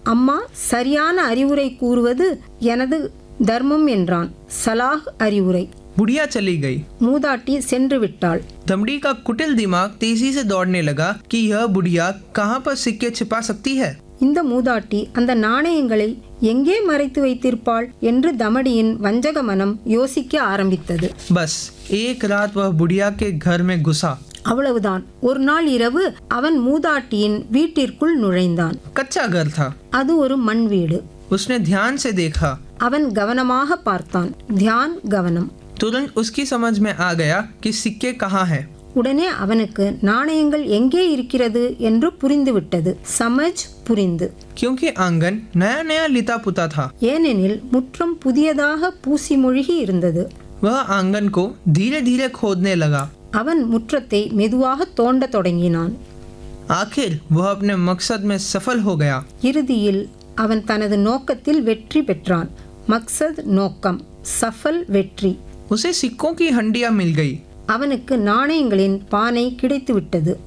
அம்மா சரியான அறிவுரை கூறுவது எனது தர்மம் என்றான் சலாஹ் அறிவுரை बुढ़िया चली गई மூதாட்டி சென்று விட்டாள் दमड़ी का कुटिल दिमाग तेजी से दौड़ने लगा कि यह बुढ़िया कहाँ पर सिक्के छिपा सकती है இந்த மூதாட்டி அந்த நாணயங்களை எங்கே மறைத்து வைத்திருப்பாள் என்று தமடியின் வஞ்சக மனம் யோசிக்க ஆரம்பித்தது बस एक रात वह बुढ़िया के घर में घुसा அவ்வளவுதான் ஒரு நாள் இரவு அவன் மூதாட்டியின் வீட்டிற்குள் நுழைந்தான் कच्चा घर था அது ஒரு மண் வீடு उसने ध्यान से देखा அவன் கவனமாக பார்த்தான் தியான் கவனம் तुरंत उसकी समझ में आ गया कि सिक्के कहाँ हैं உடனே அவனுக்கு நாணயங்கள் எங்கே இருக்கிறது என்று புரிந்துவிட்டது சமஜ் புரிந்து क्योंकि आंगन नया नया लिता पुता था ஏனெனில் முற்றம் புதியதாக பூசி மூழ்கி இருந்தது वह आंगन को धीरे धीरे खोदने लगा அவன் முற்றத்தை மெதுவாக தோண்டத் தொடங்கினான் आखिर वह अपने मकसद में सफल हो गया இறுதியில் அவன் தனது நோக்கத்தில் வெற்றி பெற்றான் மக்சத் நோக்கம் சஃபல் வெற்றி उसे सिक्कों की हंडिया मिल गई அவனுக்கு நாணயங்களின் பானை கிடைத்துவிட்டது